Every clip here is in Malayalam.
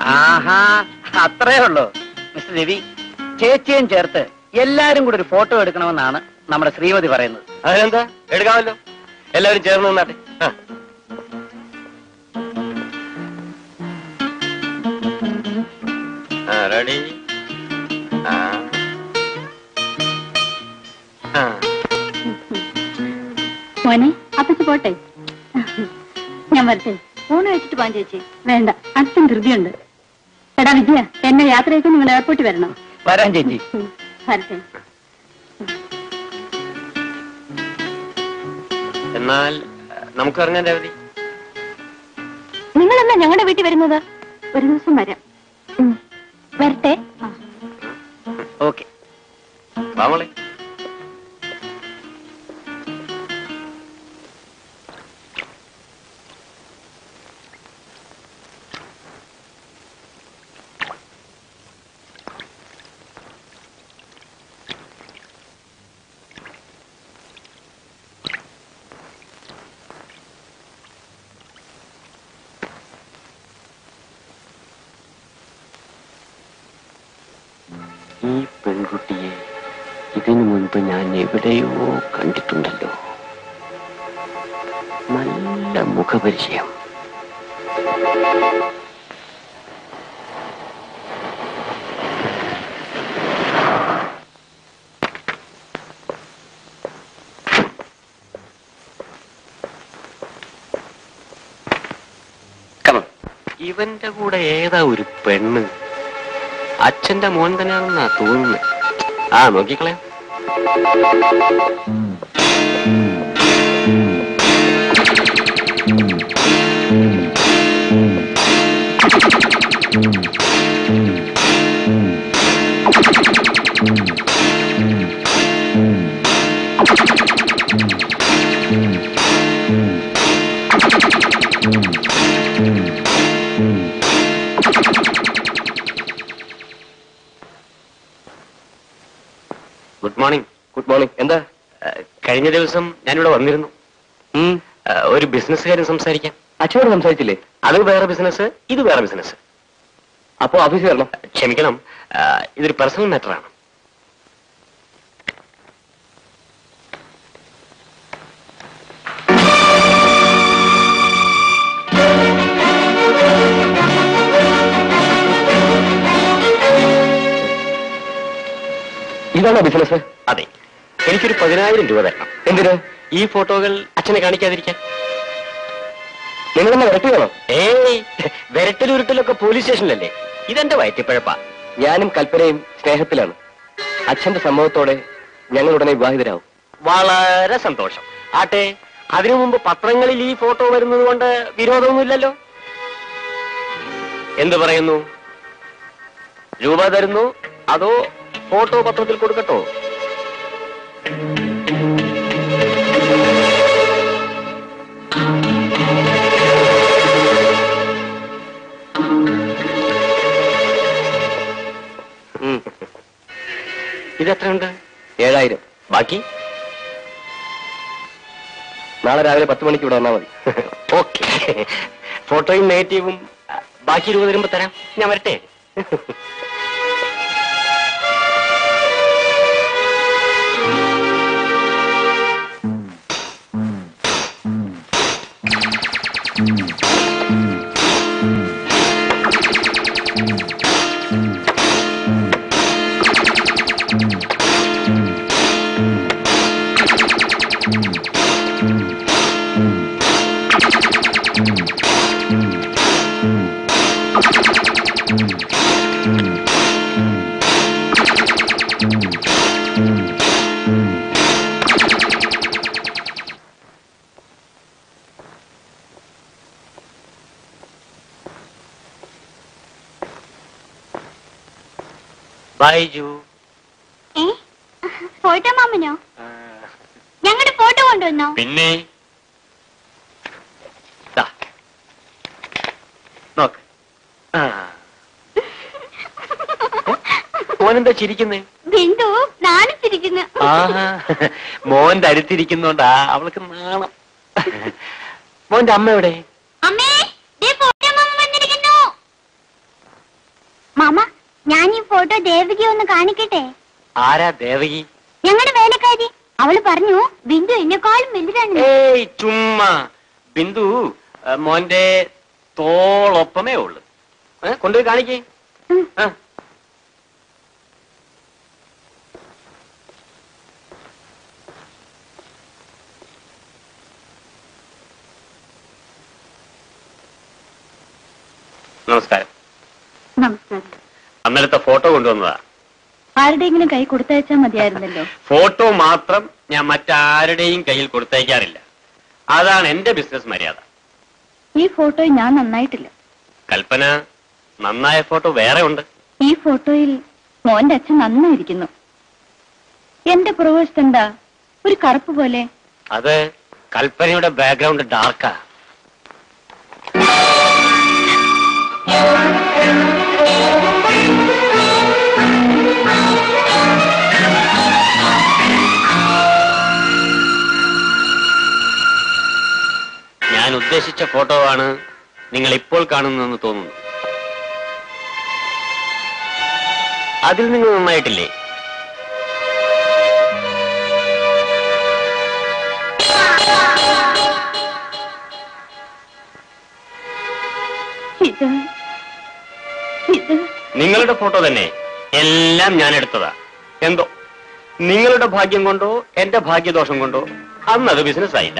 ആഹാ അത്രേ ഉള്ളൂ മിസ്റ്റർ രവി ചേച്ചിയും ചേർത്ത് എല്ലാരും കൂടി ഒരു ഫോട്ടോ എടുക്കണമെന്നാണ് നമ്മുടെ ശ്രീമതി പറയുന്നത് അതിനെന്താ എടുക്കാമല്ലോ എല്ലാവരും ചേർന്ന് നിന്നാട്ടെ ആ. ആ റെഡി ആ ആ മോനെ അപ്പച്ച് പോട്ടെ ഞാൻ വരട്ടെ ഊണ് വെച്ചിട്ട് പോകാൻ ചേച്ചി വേണ്ട അച്ഛൻ ധൃതിയുണ്ട് എടാ വിജയ എന്നെ യാത്രയ്ക്ക് നിങ്ങൾ എയർപോർട്ടിൽ വരണം വരാൻ ചേച്ചി ഉം, വരട്ടെ എന്നാൽ നമുക്ക് ഇറങ്ങാൻ രവതി നിങ്ങളെന്നാ ഞങ്ങളുടെ വീട്ടിൽ വരുന്നത് ഒരു ദിവസം വരാം ഉം, വരട്ടെ ആ ഓക്കെ വാമോളെ ഈ പെൺകുട്ടിയെ ഇതിനു മുൻപ് ഞാൻ എവിടെയോ കണ്ടിട്ടുണ്ടല്ലോ നല്ല മുഖപരിചയം കമ ഇവന്റെ കൂടെ ഏതാ ഒരു പെണ്ണ് അച്ഛന്റെ മോൻ തന്നെയാണെന്നാ തോന്നുന്നത് ആ നോക്കിക്കളയാം ഗുഡ് മോർണിംഗ് ഗുഡ് മോർണിംഗ് എന്താ കഴിഞ്ഞ ദിവസം ഞാനിവിടെ വന്നിരുന്നു ആ, ഒരു ബിസിനസ് കാര്യം സംസാരിക്കാൻ അച്ഛനോട് സംസാരിച്ചില്ലേ അത് വേറെ ബിസിനസ് ഇത് വേറെ ബിസിനസ് അപ്പോ ഓഫീസിൽ വരണം ക്ഷമിക്കണം ആ, ഇതൊരു പേഴ്സണൽ മാറ്ററാണ് ഇതാണോ ബിസിനസ് അതെ എനിക്കൊരു പതിനായിരം രൂപ തരണം എന്തിന് ഈ ഫോട്ടോകൾ അച്ഛനെ കാണിക്കാതിരിക്കാൻ നിങ്ങൾ എന്നെ വിരട്ടുകയാണോ ഏയ് വിരട്ടൽ ഉരുട്ടലൊക്കെ പോലീസ് സ്റ്റേഷനിലല്ലേ ഇതെന്റെ വയറ്റിപ്പഴപ്പാ ഞാനും കൽപ്പനയും സ്നേഹത്തിലാണ് അച്ഛന്റെ സമ്മതത്തോടെ ഞങ്ങൾ ഉടനെ വിവാഹിതരാവും വളരെ സന്തോഷം ആട്ടെ അതിനു മുമ്പ് പത്രങ്ങളിൽ ഈ ഫോട്ടോ വരുന്നത് കൊണ്ട് വിരോധമൊന്നുമില്ലല്ലോ എന്തു പറയുന്നു രൂപ തരുന്നു അതോ ഫോട്ടോ പത്രത്തിൽ കൊടുക്കട്ടോ ഉം. ഇതെത്രയുണ്ട് ഏഴായിരം ബാക്കി നാളെ രാവിലെ പത്ത് മണിക്ക് ഇവിടെ വന്നാൽ മതി ഓക്കെ ഫോട്ടോയും നെഗറ്റീവും അഹ്, ബാക്കി രൂപ തരുമ്പോ തരാം ഞാൻ വരട്ടെ ബൈജു ഏ ഫോട്ടോ മാമനോ ഞങ്ങളുടെ ഫോട്ടോ കൊണ്ടുവന്നോ പിന്നെ ദാ. നോക്ക് ആ. മോനെന്താ ചിരിക്കുന്നേ ബിന്ദു നാണിച്ചിരിക്കുന്നു ആഹാ മോന്റെ അടുത്തിരിക്കുന്നോണ്ടാ അവൾക്ക് നാണം മോന്റെ അമ്മ എവിടെ അമ്മേ ദേ ഫോട്ടോ മാമൻ വന്നിരിക്കുന്നു ഞാൻ ഈ ഫോട്ടോ ദേവിക ഒന്ന് കാണിക്കട്ടെ ആരാ ദേവകി ഞങ്ങളുടെ വേലക്കാരി അവള് പറഞ്ഞു ബിന്ദു എന്നെക്കാളും വലുതാണ് ഏയ് ചുമ്മാ ബിന്ദു ആ, മോന്റെ തോളൊപ്പമേ ഉള്ളു ഏ, കൊണ്ടുപോയി കാണിക്കേ ഉം. ആ നമസ്കാരം നമസ്കാരം അന്നലത്തെ ഫോട്ടോ കൊണ്ടുവന്നതാ ആരുടെയെങ്കിലും കൈ കൊടുത്തയച്ചാൽ മതിയായിരുന്നല്ലോ ഫോട്ടോ മാത്രം ഞാൻ മറ്റാരുടെയും കയ്യിൽ കൊടുത്തയക്കാറില്ല അതാണ് എന്റെ ബിസിനസ് മര്യാദ ഈ ഫോട്ടോ ഞാൻ നന്നായിട്ടില്ല കൽപ്പന നന്നായ ഫോട്ടോ വേറെ ഉണ്ട് ഈ ഫോട്ടോയിൽ മോന്റെ അച്ഛൻ നന്നായിരിക്കുന്നു എന്റെ പുറകുവശത്ത് എന്താ ഒരു കറുപ്പ് പോലെ അത് കൽപ്പനയുടെ ബാക്ക്ഗ്രൗണ്ട് ഡാർക്കാ ഞാൻ ഉദ്ദേശിച്ച ഫോട്ടോ ആണ് നിങ്ങൾ ഇപ്പോൾ കാണുന്നതെന്ന് തോന്നുന്നു അതിൽ നിങ്ങൾ നന്നായിട്ടില്ലേ ഇത് ഇത് നിങ്ങളുടെ ഫോട്ടോ തന്നെ എല്ലാം ഞാൻ എടുത്തതാ എന്തോ നിങ്ങളുടെ ഭാഗ്യം കൊണ്ടോ എന്റെ ഭാഗ്യദോഷം കൊണ്ടോ അന്നത് ബിസിനസ് ആയില്ല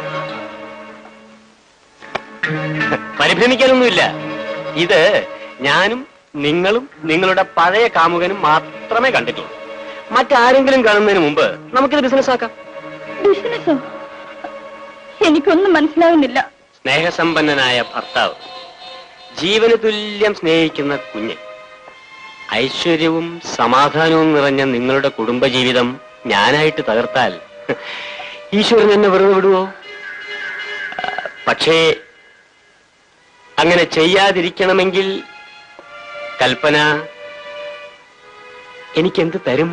പരിഭ്രമിക്കാനൊന്നുമില്ല ഇത് ഞാനും നിങ്ങളും നിങ്ങളുടെ പഴയ കാമുകനും മാത്രമേ കണ്ടിട്ടുള്ളൂ മറ്റാരെങ്കിലും കാണുന്നതിന് മുമ്പ് നമുക്കിത് ബിസിനസ് ആക്കാം ബിസിനസ്സോ എനിക്കൊന്നും മനസ്സിലാവുന്നില്ല സ്നേഹസമ്പന്നനായ ഭർത്താവ് ജീവന് തുല്യം സ്നേഹിക്കുന്ന കുഞ്ഞ് ഐശ്വര്യവും സമാധാനവും നിറഞ്ഞ നിങ്ങളുടെ കുടുംബജീവിതം ഞാനായിട്ട് തകർത്താൽ ഈശ്വരൻ എന്നെ വെറുതെ വിടുവോ ആ, പക്ഷേ അങ്ങനെ ചെയ്യാതിരിക്കണമെങ്കിൽ കൽപ്പന എനിക്കെന്ത് തരും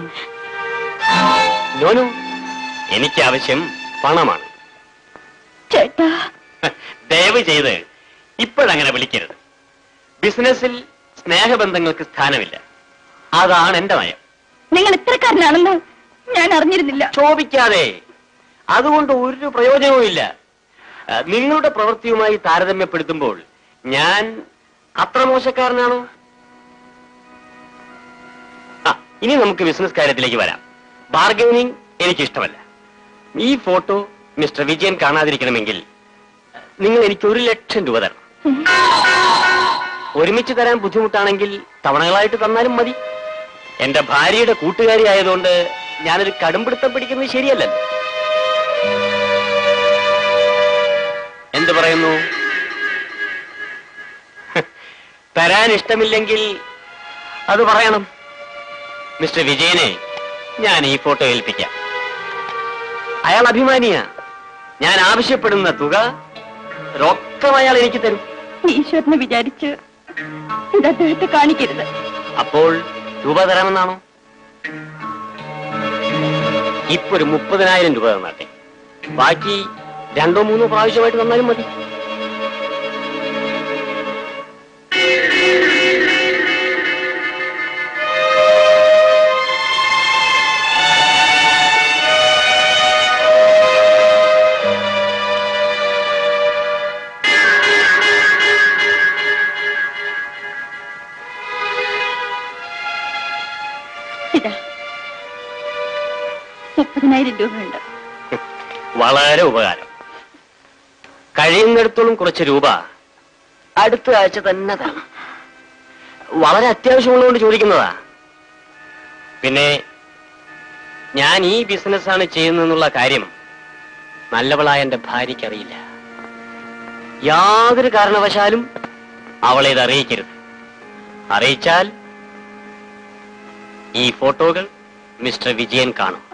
നോനു എനിക്ക് ആവശ്യം പണമാണ് ചേട്ടാ ദയവ് ചെയ്ത് ഇപ്പോഴങ്ങനെ വിളിക്കരുത് ബിസിനസ്സിൽ സ്നേഹബന്ധങ്ങൾക്ക് സ്ഥാനമില്ല അതാണ് എന്റെ നയം നിങ്ങൾ ഇത്രക്കാരനാണെന്ന് ഞാൻ അറിഞ്ഞിരുന്നില്ല ചോദിക്കാതെ അതുകൊണ്ട് ഒരു പ്രയോജനവുമില്ല ആ, നിങ്ങളുടെ പ്രവൃത്തിയുമായി താരതമ്യപ്പെടുത്തുമ്പോൾ ഞാൻ അത്ര മോശക്കാരനാണോ ആ ഇനി നമുക്ക് ബിസിനസ് കാര്യത്തിലേക്ക് വരാം ബാർഗൈനിങ് എനിക്കിഷ്ടമല്ല ഈ ഫോട്ടോ മിസ്റ്റർ വിജയൻ കാണാതിരിക്കണമെങ്കിൽ നിങ്ങൾ എനിക്ക് ഒരു ലക്ഷം രൂപ തരണം ഒരുമിച്ച് തരാൻ ബുദ്ധിമുട്ടാണെങ്കിൽ തവണകളായിട്ട് തന്നാലും മതി എന്റെ ഭാര്യയുടെ കൂട്ടുകാരി ആയതുകൊണ്ട് ഞാനൊരു കടുംപിടുത്തം പിടിക്കുന്നത് ശരിയല്ലല്ലോ എന്ത് പറയുന്നു തരാൻ ഇഷ്ടമില്ലെങ്കിൽ അത് പറയണം മിസ്റ്റർ വിജയനെ ഞാൻ ഈ ഫോട്ടോ ഏൽപ്പിക്കാം അയാൾ അഭിമാനിയാ ഞാൻ ആവശ്യപ്പെടുന്ന തുക റൊക്കം അയാൾ എനിക്ക് തരും ഈശ്വരനെ വിചാരിച്ച് ഇത് അദ്ദേഹത്തെ കാണിക്കരുത് അപ്പോൾ രൂപ തരാമെന്നാണോ ഇപ്പൊ ഒരു മുപ്പതിനായിരം രൂപ തന്നാട്ടെ ബാക്കി രണ്ടോ മൂന്നോ പ്രാവശ്യമായിട്ട് തന്നാലും മതി ഇതാ മുപ്പതിനായിരം രൂപയുണ്ട് വളരെ ഉപകാരം കഴിയുന്നിടത്തോളം കുറച്ച് രൂപ അടുത്ത ആഴ്ച തന്നെ തരാം വളരെ അത്യാവശ്യമുള്ളതുകൊണ്ട് ചോദിക്കുന്നതാ പിന്നെ ഞാൻ ഈ ബിസിനസ്സാണ് ചെയ്യുന്നതെന്നുള്ള കാര്യം നല്ലവളായ എന്റെ ഭാര്യയ്ക്ക് അറിയില്ല യാതൊരു കാരണവശാലും അവളെ ഇത് അറിയിക്കരുത് അറിയിച്ചാൽ ഈ ഫോട്ടോകൾ മിസ്റ്റർ വിജയൻ കാണും